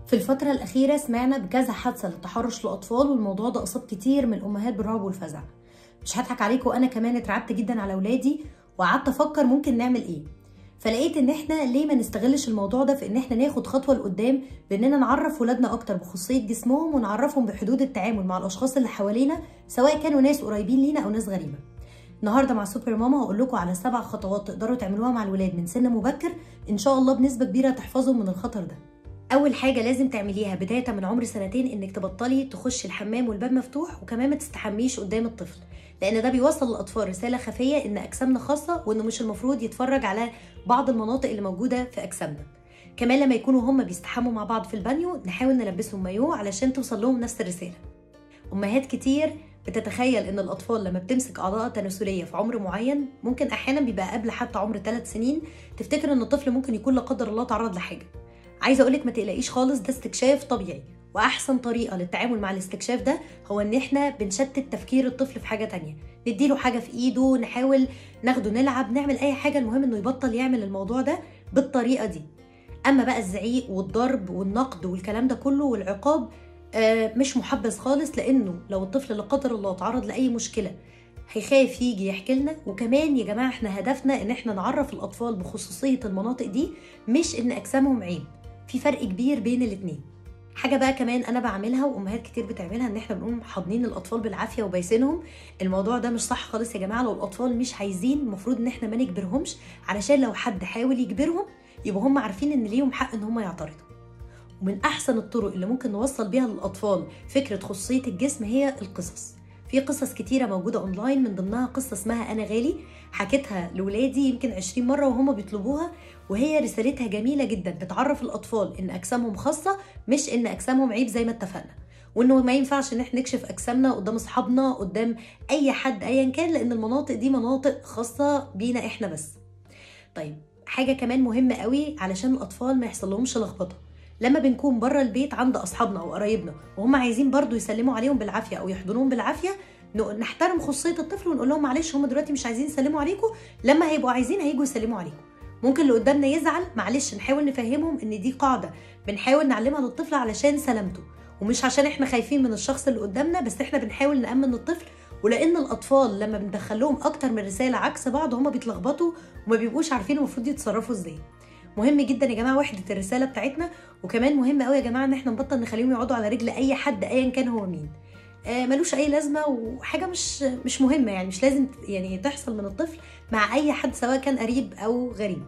في الفترة الأخيرة سمعنا بكذا حادثة للتحرش للأطفال والموضوع ده أصاب كتير من الأمهات بالرعب والفزع مش هضحك عليكم أنا كمان اترعبت جدا على أولادي وقعدت أفكر ممكن نعمل إيه فلقيت إن إحنا ليه ما نستغلش الموضوع ده في إن إحنا ناخد خطوة لقدام بإننا نعرف ولادنا أكتر بخصوصية جسمهم ونعرفهم بحدود التعامل مع الأشخاص اللي حوالينا سواء كانوا ناس قريبين لينا أو ناس غريبة النهارده مع سوبر ماما هقول لكم على سبع خطوات تقدروا تعملوها مع الولاد من سن مبكر ان شاء الله بنسبه كبيره تحفظهم من الخطر ده اول حاجه لازم تعمليها بدايه من عمر سنتين انك تبطلي تخشي الحمام والباب مفتوح وكمان ما تستحميش قدام الطفل لان ده بيوصل للاطفال رساله خفيه ان اجسامنا خاصه وانه مش المفروض يتفرج على بعض المناطق اللي موجوده في اجسامنا كمان لما يكونوا هما بيستحموا مع بعض في البانيو نحاول نلبسهم مايو علشان توصل لهم نفس الرساله امهات كتير بتتخيل ان الاطفال لما بتمسك اعضاء تناسليه في عمر معين ممكن احيانا بيبقى قبل حتى عمر 3 سنين تفتكر ان الطفل ممكن يكون لا قدر الله تعرض لحاجه عايزه اقولك ما تقلقيش خالص ده استكشاف طبيعي واحسن طريقه للتعامل مع الاستكشاف ده هو ان احنا بنشتت تفكير الطفل في حاجه تانية نديله حاجه في ايده نحاول ناخده نلعب نعمل اي حاجه المهم انه يبطل يعمل الموضوع ده بالطريقه دي اما بقى الزعيق والضرب والنقد والكلام ده كله والعقاب آه مش محبذ خالص لانه لو الطفل لا قدر الله تعرض لاي مشكله هيخاف يجي يحكي لنا وكمان يا جماعه احنا هدفنا ان احنا نعرف الاطفال بخصوصيه المناطق دي مش ان اجسامهم عيب في فرق كبير بين الاتنين حاجة بقى كمان أنا بعملها وأمهات كتير بتعملها إن إحنا بنقوم حاضنين الأطفال بالعافية وبايسينهم الموضوع ده مش صح خالص يا جماعة لو الأطفال مش عايزين المفروض إن إحنا ما نجبرهمش علشان لو حد حاول يجبرهم يبقى هم عارفين إن ليهم حق إن هم يعترضوا ومن أحسن الطرق اللي ممكن نوصل بيها للأطفال فكرة خصوصية الجسم هي القصص في قصص كتيرة موجودة أونلاين من ضمنها قصة اسمها أنا غالي حكيتها لولادي يمكن 20 مرة وهم بيطلبوها وهي رسالتها جميلة جدا بتعرف الأطفال إن أجسامهم خاصة مش إن أجسامهم عيب زي ما اتفقنا وإنه ما ينفعش إن احنا نكشف أجسامنا قدام أصحابنا قدام أي حد أيا كان لأن المناطق دي مناطق خاصة بينا إحنا بس طيب حاجة كمان مهمة قوي علشان الأطفال ما يحصل لهمش لخبطة لما بنكون بره البيت عند اصحابنا او قرايبنا وهم عايزين برضو يسلموا عليهم بالعافيه او يحضنوهم بالعافيه نحترم خصوصيه الطفل ونقول لهم معلش هم دلوقتي مش عايزين يسلموا عليكم لما هيبقوا عايزين هيجوا يسلموا عليكم ممكن اللي قدامنا يزعل معلش نحاول نفهمهم ان دي قاعده بنحاول نعلمها للطفل علشان سلامته ومش عشان احنا خايفين من الشخص اللي قدامنا بس احنا بنحاول نامن الطفل ولان الاطفال لما بندخل لهم اكتر من رساله عكس بعض هم بيتلخبطوا وما بيبقوش عارفين المفروض يتصرفوا ازاي مهم جدا يا جماعه وحده الرساله بتاعتنا وكمان مهم قوي يا جماعه ان احنا نبطل نخليهم يقعدوا على رجل اي حد ايا كان هو مين آه ملوش اي لازمه وحاجه مش مش مهمه يعني مش لازم يعني تحصل من الطفل مع اي حد سواء كان قريب او غريب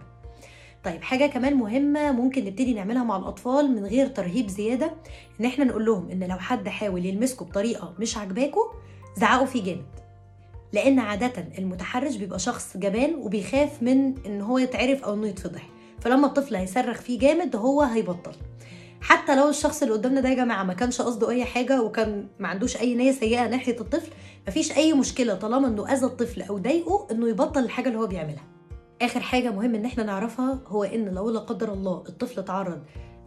طيب حاجه كمان مهمه ممكن نبتدي نعملها مع الاطفال من غير ترهيب زياده ان احنا نقول لهم ان لو حد حاول يلمسكم بطريقه مش عاجباكم زعقوا فيه جامد لان عاده المتحرش بيبقى شخص جبان وبيخاف من ان هو يتعرف او انه يتفضح فلما الطفل هيصرخ فيه جامد هو هيبطل حتى لو الشخص اللي قدامنا ده يا جماعه ما كانش قصده اي حاجه وكان ما عندوش اي نيه سيئه ناحيه الطفل مفيش اي مشكله طالما انه اذى الطفل او ضايقه انه يبطل الحاجه اللي هو بيعملها اخر حاجه مهم ان احنا نعرفها هو ان لو لا قدر الله الطفل تعرض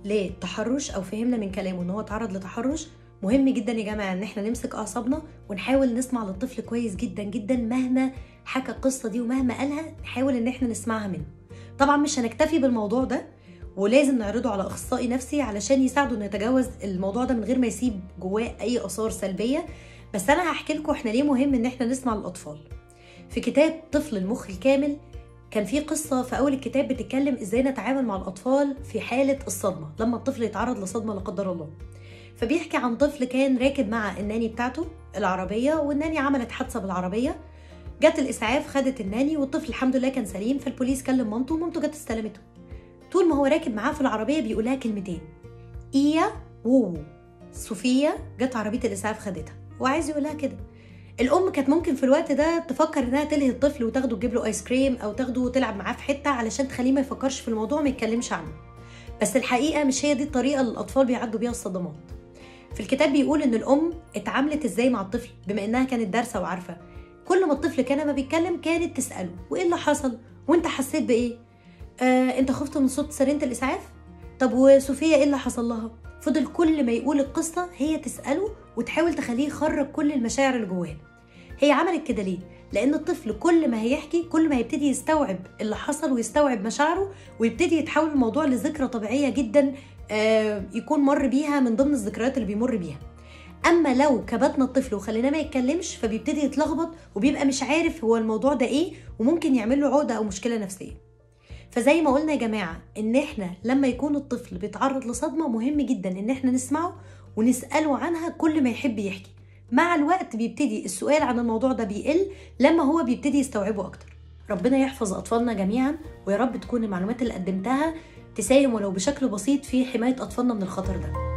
لتحرش او فهمنا من كلامه ان هو تعرض لتحرش مهم جدا يا جماعه ان احنا نمسك اعصابنا ونحاول نسمع للطفل كويس جدا جدا مهما حكى القصه دي ومهما قالها نحاول ان احنا نسمعها منه طبعا مش هنكتفي بالموضوع ده ولازم نعرضه على اخصائي نفسي علشان يساعده انه يتجاوز الموضوع ده من غير ما يسيب جواه اي اثار سلبيه بس انا هحكي لكم احنا ليه مهم ان احنا نسمع للاطفال في كتاب طفل المخ الكامل كان في قصة في أول الكتاب بتتكلم إزاي نتعامل مع الأطفال في حالة الصدمة لما الطفل يتعرض لصدمة لا قدر الله فبيحكي عن طفل كان راكب مع الناني بتاعته العربية والناني عملت حادثة بالعربية جت الاسعاف خدت الناني والطفل الحمد لله كان سليم فالبوليس كلم مامته ومامته جت استلمته طول ما هو راكب معاه في العربيه بيقول لها كلمتين ايا وو صوفيا جت عربيه الاسعاف خدتها وعايز يقول لها كده الام كانت ممكن في الوقت ده تفكر انها تلهي الطفل وتاخده تجيب له ايس كريم او تاخده وتلعب معاه في حته علشان تخليه ما يفكرش في الموضوع ما يتكلمش عنه بس الحقيقه مش هي دي الطريقه اللي الاطفال بيعدوا بيها الصدمات في الكتاب بيقول ان الام اتعاملت ازاي مع الطفل بما انها كانت دارسه وعارفه كل ما الطفل كان ما بيتكلم كانت تساله وايه اللي حصل وانت حسيت بايه آه انت خفت من صوت سرينه الاسعاف طب وصوفيا ايه اللي حصل لها فضل كل ما يقول القصه هي تساله وتحاول تخليه يخرج كل المشاعر اللي جواه هي عملت كده ليه لان الطفل كل ما هيحكي كل ما هيبتدي يستوعب اللي حصل ويستوعب مشاعره ويبتدي يتحول الموضوع لذكرى طبيعيه جدا آه، يكون مر بيها من ضمن الذكريات اللي بيمر بيها اما لو كبتنا الطفل وخليناه ما يتكلمش فبيبتدي يتلخبط وبيبقى مش عارف هو الموضوع ده ايه وممكن يعمل له عقده او مشكله نفسيه فزي ما قلنا يا جماعه ان احنا لما يكون الطفل بيتعرض لصدمه مهم جدا ان احنا نسمعه ونساله عنها كل ما يحب يحكي مع الوقت بيبتدي السؤال عن الموضوع ده بيقل لما هو بيبتدي يستوعبه اكتر ربنا يحفظ اطفالنا جميعا ويا رب تكون المعلومات اللي قدمتها تساهم ولو بشكل بسيط في حمايه اطفالنا من الخطر ده